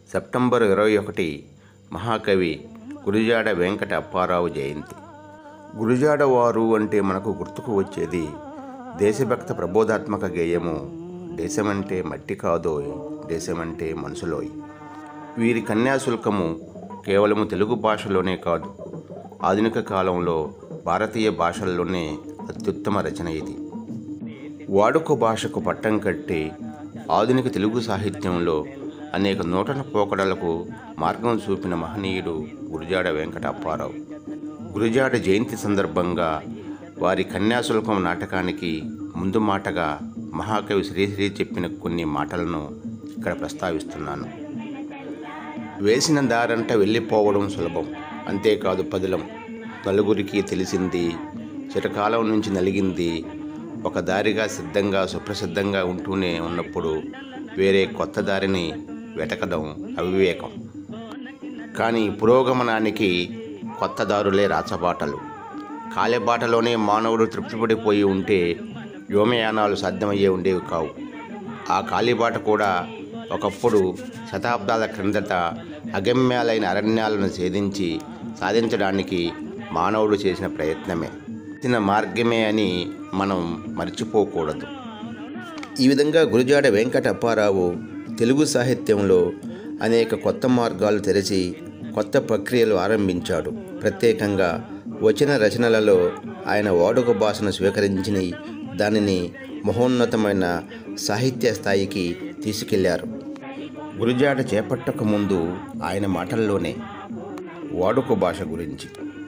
September ఇరవై ఒకటి మహాకవి గురిజాడ వెంకట అప్పారావు జయంతి గురిజాడ వారు అంటే మనకు గుర్తుకు వచ్చేది దేశభక్త ప్రబోధాత్మక గేయము దేశమంటే మట్టి కాదోయ్ దేశమంటే మనసులోయ్ వీరి కన్యాశుల్కము కేవలము తెలుగు భాషలోనే కాదు ఆధునిక కాలంలో భారతీయ భాషల్లోనే అత్యుత్తమ రచన ఇది వాడుక భాషకు పట్టం కట్టి ఆధునిక తెలుగు సాహిత్యంలో అనేక నూతన పోకడలకు మార్గం చూపిన మహనీయుడు గురిజాడ వెంకట అప్పారావు గురిజాడ జయంతి సందర్భంగా వారి కన్యాశుల్కం నాటకానికి ముందు మాటగా మహాకవి శ్రీశ్రీ చెప్పిన కొన్ని మాటలను ఇక్కడ ప్రస్తావిస్తున్నాను వేసిన దారంట వెళ్ళిపోవడం సులభం అంతేకాదు పదిలం నలుగురికి తెలిసింది చిరకాలం నుంచి నలిగింది ఒక దారిగా సిద్ధంగా సుప్రసిద్ధంగా ఉంటూనే ఉన్నప్పుడు వేరే కొత్త దారిని వెతకడం అవివేకం కానీ పురోగమనానికి కొత్త దారులే రాచబాటలు కాలిబాటలోనే మానవుడు తృప్తిపడిపోయి ఉంటే వ్యోమయానాలు సాధ్యమయ్యే ఉండేవి కావు ఆ కాలిబాట కూడా ఒకప్పుడు శతాబ్దాల క్రిందట అగమ్యాలైన అరణ్యాలను ఛేదించి సాధించడానికి మానవుడు చేసిన ప్రయత్నమే చేసిన మార్గమే అని మనం మర్చిపోకూడదు ఈ విధంగా గురుజాడ వెంకట అప్పారావు తెలుగు సాహిత్యంలో అనేక కొత్త మార్గాలు తెరిచి కొత్త ప్రక్రియలు ఆరంభించాడు ప్రత్యేకంగా వచన రచనలలో ఆయన వాడుక భాషను స్వీకరించి దానిని మహోన్నతమైన సాహిత్య స్థాయికి తీసుకెళ్లారు గురుజాడ చేపట్టక ముందు ఆయన మాటల్లోనే వాడుక భాష గురించి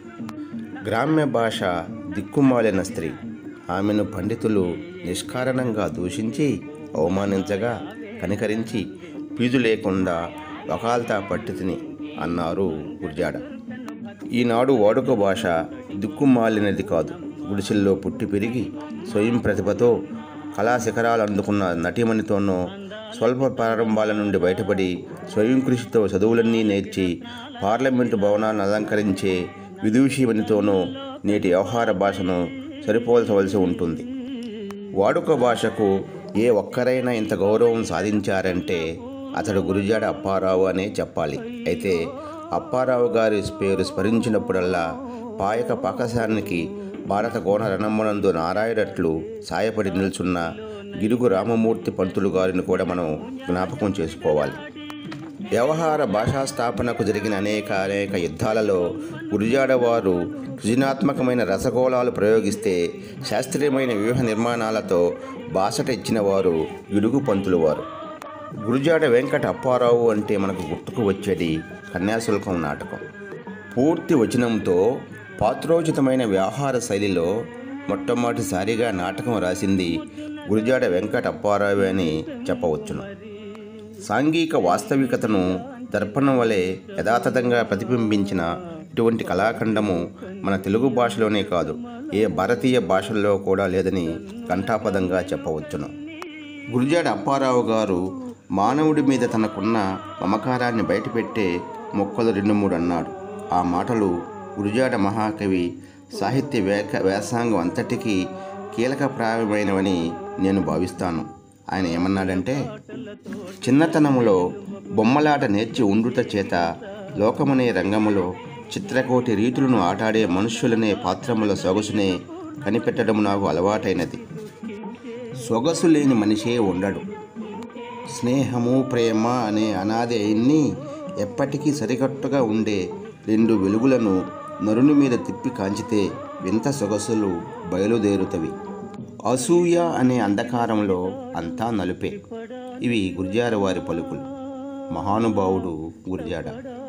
గ్రామ్య భాష దిక్కుమాలిన స్త్రీ ఆమెను పండితులు నిష్కారణంగా దూషించి అవమానించగా కనికరించి ఫీజు లేకుండా వకాల్తా పట్టితిని అన్నారు గుర్జాడ ఈనాడు వాడుక భాష దిక్కుమాలినది కాదు గుడిసెల్లో పుట్టి పెరిగి స్వయం ప్రతిభతో కళా శిఖరాలు అందుకున్న నటీమణితోనో స్వల్ప ప్రారంభాల నుండి బయటపడి స్వయం కృషితో చదువులన్నీ నేర్చి పార్లమెంటు భవనాన్ని అలంకరించే విదూషిమణితోనో నేటి వ్యవహార భాషను సరిపోల్చవలసి ఉంటుంది వాడుక భాషకు ఏ ఒక్కరైనా ఇంత గౌరవం సాధించారంటే అతడు గురుజాడ అప్పారావు అనే చెప్పాలి అయితే అప్పారావు గారి పేరు స్మరించినప్పుడల్లా పాయక పాకశానికి భారత కోణ రణమ్మనందు నారాయణట్లు సాయపడి నిల్చున్న గిరుగు రామమూర్తి పంతులు గారిని కూడా మనం జ్ఞాపకం చేసుకోవాలి వ్యవహార భాషా స్థాపనకు జరిగిన అనేక అనేక యుద్ధాలలో గురుజాడ వారు సృజనాత్మకమైన రసగోళాలు ప్రయోగిస్తే శాస్త్రీయమైన వ్యూహ నిర్మాణాలతో బాసట ఇచ్చిన వారు గిడుగు పంతులు వారు గురుజాడ వెంకట అప్పారావు అంటే మనకు గుర్తుకు వచ్చేది కన్యాశుల్కం నాటకం పూర్తి వచనంతో పాత్రోచితమైన వ్యవహార శైలిలో మొట్టమొదటిసారిగా నాటకం రాసింది గురుజాడ వెంకట అప్పారావు అని చెప్పవచ్చును సాంఘిక వాస్తవికతను దర్పణం వలె యథాతథంగా ప్రతిబింబించిన ఇటువంటి కళాఖండము మన తెలుగు భాషలోనే కాదు ఏ భారతీయ భాషల్లో కూడా లేదని ఘంటాపదంగా చెప్పవచ్చును గురుజాడ అప్పారావు గారు మానవుడి మీద తనకున్న మమకారాన్ని బయటపెట్టే మొక్కలు రెండు మూడు అన్నాడు ఆ మాటలు గురుజాడ మహాకవి సాహిత్య వేక వ్యాసాంగం అంతటికీ కీలకప్రాయమైనవని నేను భావిస్తాను ఆయన ఏమన్నాడంటే చిన్నతనములో బొమ్మలాట నేర్చి ఉండుట చేత లోకమనే రంగములో చిత్రకోటి రీతులను ఆటాడే మనుష్యులనే పాత్రముల సొగసునే కనిపెట్టడం నాకు అలవాటైనది సొగసు లేని మనిషే ఉండడు స్నేహము ప్రేమ అనే అనాది అయిన్ని ఎప్పటికీ సరికట్టుగా ఉండే రెండు వెలుగులను నరుని మీద తిప్పి కాంచితే వింత సొగసులు బయలుదేరుతవి అసూయ అనే అంధకారంలో అంతా నలుపే ఇవి గుర్జార వారి పలుకులు మహానుభావుడు గుర్జాడ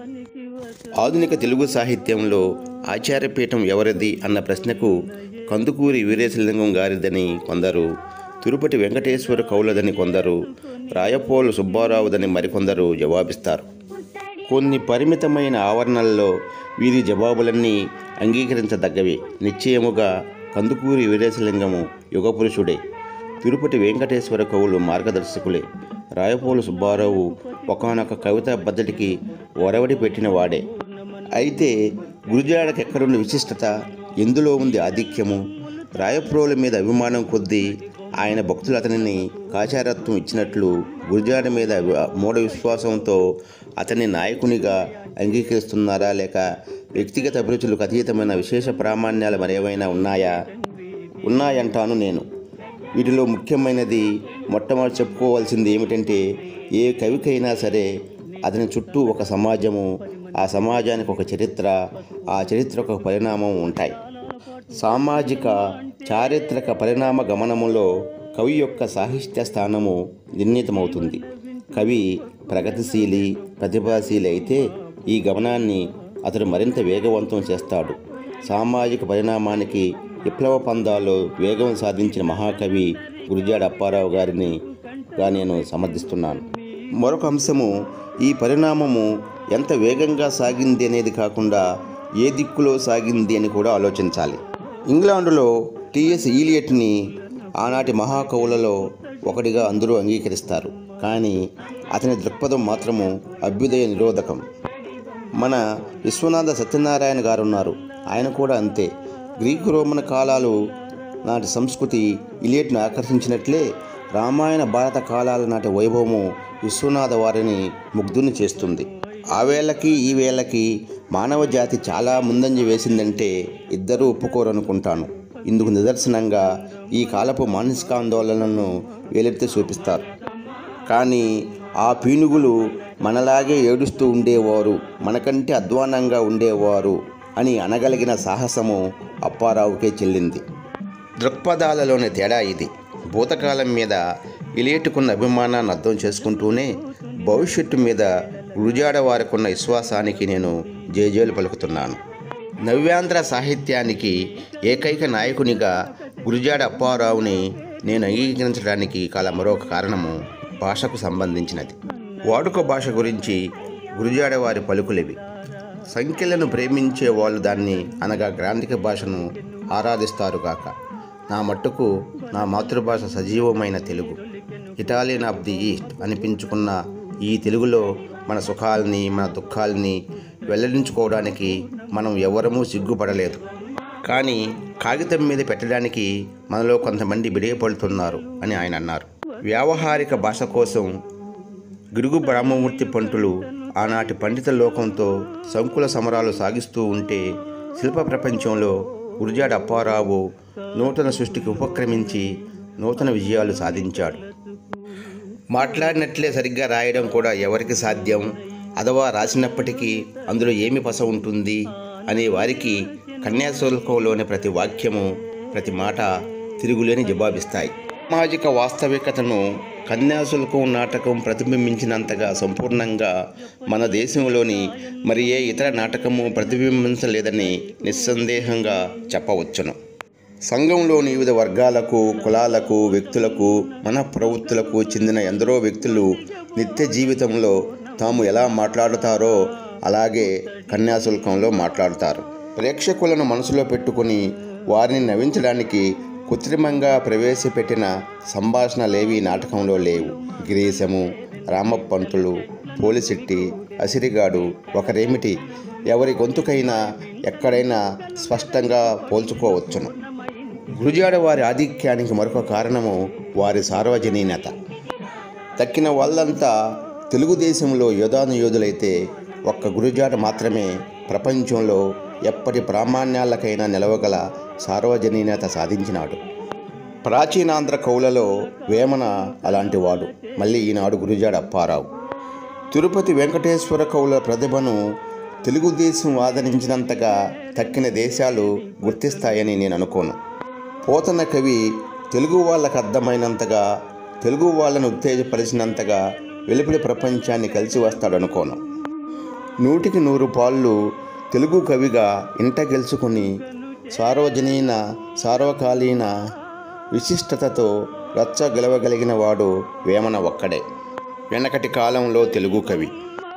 ఆధునిక తెలుగు సాహిత్యంలో ఆచార్యపీఠం ఎవరిది అన్న ప్రశ్నకు కందుకూరి వీరేశలింగం గారిదని కొందరు తిరుపతి వెంకటేశ్వర కౌలదని కొందరు రాయపోలు సుబ్బారావుదని మరికొందరు జవాబిస్తారు కొన్ని పరిమితమైన ఆవరణల్లో వీరి జవాబులన్నీ అంగీకరించదగ్గవే నిశ్చయముగా కందుకూరి వీరేశలింగము యుగపురుషుడే తిరుపతి వెంకటేశ్వర కవులు మార్గదర్శకులే రాయపోలు సుబ్బారావు ఒకనొక కవిత బద్దటికి ఒరవడి పెట్టిన వాడే అయితే గురుజాడకి ఎక్కడున్న విశిష్టత ఎందులో ఉంది ఆధిక్యము రాయప్రోల మీద అభిమానం కొద్దీ ఆయన భక్తులు అతనిని కాచారత్వం ఇచ్చినట్లు గురుజాడ మీద వ- మూఢ విశ్వాసంతో అతన్ని నాయకునిగా అంగీకరిస్తున్నారా లేక వ్యక్తిగత అభిరుచులకు అతీతమైన విశేష ప్రామాణ్యాలు మరేమైనా ఉన్నాయా ఉన్నాయంటాను నేను వీటిలో ముఖ్యమైనది మొట్టమొదటి చెప్పుకోవాల్సింది ఏమిటంటే ఏ కవికైనా సరే అతని చుట్టూ ఒక సమాజము ఆ సమాజానికి ఒక చరిత్ర ఆ చరిత్రకు ఒక పరిణామం ఉంటాయి సామాజిక చారిత్రక పరిణామ గమనములో కవి యొక్క సాహిత్య స్థానము నిర్ణీతమవుతుంది కవి ప్రగతిశీలి ప్రతిభాశీలి అయితే ఈ గమనాన్ని అతడు మరింత వేగవంతం చేస్తాడు సామాజిక పరిణామానికి విప్లవ పందాల్లో వేగం సాధించిన మహాకవి గురుజాడ అప్పారావు గారిని గా నేను సమర్థిస్తున్నాను మరొక అంశము ఈ పరిణామము ఎంత వేగంగా సాగింది అనేది కాకుండా ఏ దిక్కులో సాగింది అని కూడా ఆలోచించాలి ఇంగ్లాండులో టిఎస్ ఈలియట్ని ఆనాటి మహాకవులలో ఒకటిగా అందరూ అంగీకరిస్తారు కానీ అతని దృక్పథం మాత్రము అభ్యుదయ నిరోధకం మన విశ్వనాథ సత్యనారాయణ గారు ఉన్నారు ఆయన కూడా అంతే గ్రీకు రోమన్ కాలాలు నాటి సంస్కృతి ఇలియట్ను ఆకర్షించినట్లే రామాయణ భారత కాలాల నాటి వైభవము విశ్వనాథ వారిని ముగ్ధుని చేస్తుంది ఆ వేళకి ఈ వేళకి మానవ జాతి చాలా ముందంజ వేసిందంటే ఇద్దరూ ఒప్పుకోరనుకుంటాను ఇందుకు నిదర్శనంగా ఈ కాలపు మానసిక ఆందోళనలను వేలెత్తి చూపిస్తారు కానీ ఆ పీనుగులు మనలాగే ఏడుస్తూ ఉండేవారు మనకంటే అధ్వానంగా ఉండేవారు అని అనగలిగిన సాహసము అప్పారావుకే చెల్లింది దృక్పథాలలోని తేడా ఇది భూతకాలం మీద ఇలియట్టుకున్న అభిమానాన్ని అర్థం చేసుకుంటూనే భవిష్యత్తు మీద గురుజాడ వారికున్న విశ్వాసానికి నేను జేజేలు పలుకుతున్నాను నవ్యాంధ్ర సాహిత్యానికి ఏకైక నాయకునిగా గురుజాడ అప్పారావుని నేను అంగీకరించడానికి కల మరొక కారణము భాషకు సంబంధించినది వాడుక భాష గురించి గురుజాడ వారి పలుకులివి సంఖ్యలను ప్రేమించే వాళ్ళు దాన్ని అనగా గ్రాంధిక భాషను ఆరాధిస్తారు కాక నా మట్టుకు నా మాతృభాష సజీవమైన Telugu Italian of the east అనిపించుకున్న ఈ తెలుగులో మన సుఖాలని మన దుఃఖాలని వెల్లడించుకోవడానికి మనం ఎవరమూ సిగ్గుపడలేదు కానీ కాగితం మీద పెట్టడానికి మనలో కొంతమంది బిడియపడుతున్నారు అని ఆయన అన్నారు వ్యావహారిక భాష కోసం గిడుగు బ్రహ్మమూర్తి పంటులు ఆనాటి పండిత లోకంతో సంకుల సమరాలు సాగిస్తూ ఉంటే శిల్ప ప్రపంచంలో గురుజాడ అప్పారావు నూతన సృష్టికి ఉపక్రమించి నూతన విజయాలు సాధించాడు మాట్లాడినట్లే సరిగ్గా రాయడం కూడా ఎవరికి సాధ్యం అథవా రాసినప్పటికీ అందులో ఏమి పస ఉంటుంది అనే వారికి కన్యాశుల్కంలోని ప్రతి వాక్యము ప్రతి మాట తిరుగులేని జవాబిస్తాయి సామాజిక వాస్తవికతను కన్యాశుల్కం నాటకం ప్రతిబింబించినంతగా సంపూర్ణంగా మన దేశంలోని మరి ఏ ఇతర నాటకము ప్రతిబింబించలేదని నిస్సందేహంగా చెప్పవచ్చును సంఘంలోని వివిధ వర్గాలకు కులాలకు వ్యక్తులకు మన ప్రవృత్తులకు చెందిన ఎందరో వ్యక్తులు నిత్య జీవితంలో తాము ఎలా మాట్లాడుతారో అలాగే కన్యాశుల్కంలో మాట్లాడుతారు ప్రేక్షకులను మనసులో పెట్టుకుని వారిని నవ్వించడానికి కృత్రిమంగా ప్రవేశపెట్టిన సంభాషణలేవి నాటకంలో లేవు గిరీశము రామపంతులు పోలిశెట్టి అసిరిగాడు ఒకరేమిటి ఎవరి గొంతుకైనా ఎక్కడైనా స్పష్టంగా పోల్చుకోవచ్చును గురుజాడ వారి ఆధిక్యానికి మరొక కారణము వారి సార్వజనీనత తక్కిన వాళ్ళంతా తెలుగుదేశంలో యోధానుయోధులైతే ఒక్క గురుజాడ మాత్రమే ప్రపంచంలో ఎప్పటి ప్రామాణ్యాలకైనా నిలవగల సార్వజనీనత సాధించినాడు ప్రాచీనాంధ్ర కవులలో వేమన అలాంటివాడు మళ్ళీ ఈనాడు గురుజాడ అప్పారావు తిరుపతి వెంకటేశ్వర కవుల ప్రతిభను తెలుగుదేశం ఆదరించినంతగా తక్కిన దేశాలు గుర్తిస్తాయని నేను అనుకోను పోతన కవి తెలుగు వాళ్ళకు అర్థమైనంతగా తెలుగు వాళ్ళను ఉత్తేజపరిచినంతగా వెలుపలి ప్రపంచాన్ని కలిసి వస్తాడనుకోను నూటికి నూరు పాళ్ళు తెలుగు కవిగా ఇంట గెలుచుకుని సార్వజనీన సార్వకాలీన విశిష్టతతో రచ్చ గెలవగలిగిన వాడు వేమన ఒక్కడే వెనకటి కాలంలో తెలుగు కవి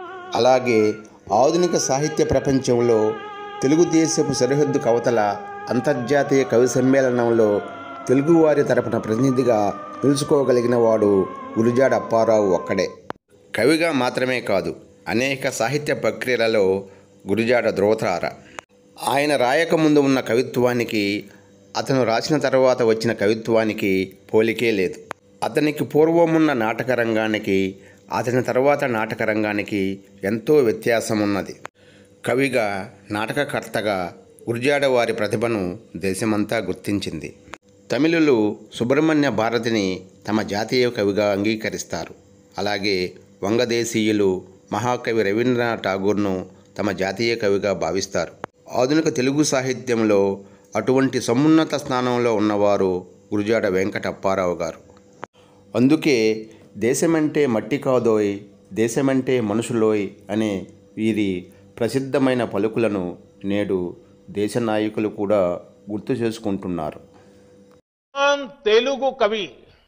అలాగే ఆధునిక సాహిత్య ప్రపంచంలో తెలుగుదేశపు సరిహద్దు కవతల అంతర్జాతీయ కవి సమ్మేళనంలో తెలుగువారి తరపున ప్రతినిధిగా నిలుచుకోగలిగిన వాడు గురుజాడ అప్పారావు ఒక్కడే కవిగా మాత్రమే కాదు అనేక సాహిత్య ప్రక్రియలలో గురుజాడ ధ్రువతార ఆయన రాయకముందు ఉన్న కవిత్వానికి అతను రాసిన తర్వాత వచ్చిన కవిత్వానికి పోలికే లేదు అతనికి పూర్వమున్న నాటక రంగానికి అతని తర్వాత నాటక రంగానికి ఎంతో వ్యత్యాసం ఉన్నది కవిగా నాటకకర్తగా గురజాడ వారి ప్రతిభను దేశమంతా గుర్తించింది తమిళులు సుబ్రహ్మణ్య భారతిని తమ జాతీయ కవిగా అంగీకరిస్తారు అలాగే వంగదేశీయులు మహాకవి రవీంద్రనాథ్ ఠాగూర్ను తమ జాతీయ కవిగా భావిస్తారు ఆధునిక తెలుగు సాహిత్యంలో అటువంటి సమున్నత స్థానంలో ఉన్నవారు గురుజాడ వెంకట అప్పారావు గారు అందుకే దేశమంటే మట్టి కాదోయ్ దేశమంటే మనుషులోయ్ అనే వీరి ప్రసిద్ధమైన పలుకులను నేడు దేశ నాయకులు కూడా గుర్తు చేసుకుంటున్నారు महान तेलुगु कवि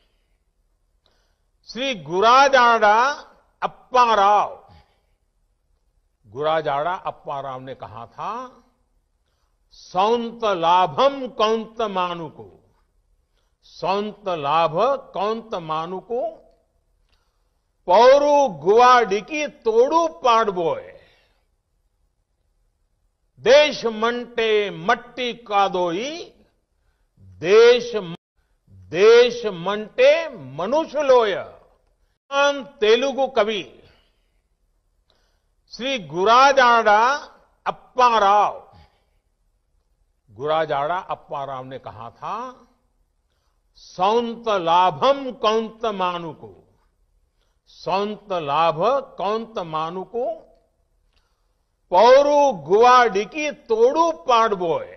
श्री गुराजाड़ा अप्पा राव गुराजाड़ा अप्पा राव ने कहा था सौंत लाभम कौंत मानुको सौंत लाभ कौंत मानुको పౌరు గువాడికి తోడు పాడబోయ్ దేశమంటే మట్టి కాదోయి దేశ దేశమంటే మనుషులోయ महान तेलुगु कवि श्री गुराजाड़ा अप्पा राव गुराजाड़ा अप्पा राव ने कहा था सौंत लाभम कौंत मानुको सौंत लाभ कौंत मानुको పౌరు గువాడికి తోడు పాడబోయ్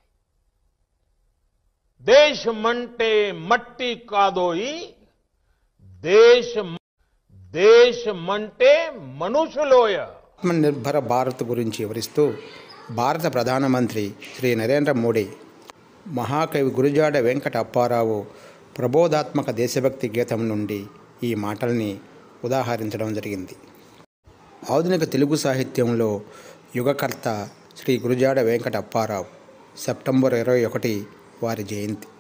దేశమంటే మట్టి కాదోయి దేశ దేశమంటే మనుషులోయ ఆత్మనిర్భర భారత్ గురించి వివరిస్తూ భారత ప్రధానమంత్రి శ్రీ నరేంద్ర మోడీ మహాకవి గురుజాడ వెంకట అప్పారావు ప్రబోధాత్మక దేశభక్తి గీతం నుండి ఈ మాటల్ని ఉదాహరించడం జరిగింది ఆధునిక తెలుగు సాహిత్యంలో యుగకర్త శ్రీ గురుజాడ వెంకట అప్పారావు సెప్టెంబర్ ఇరవై ఒకటి వారి జయంతి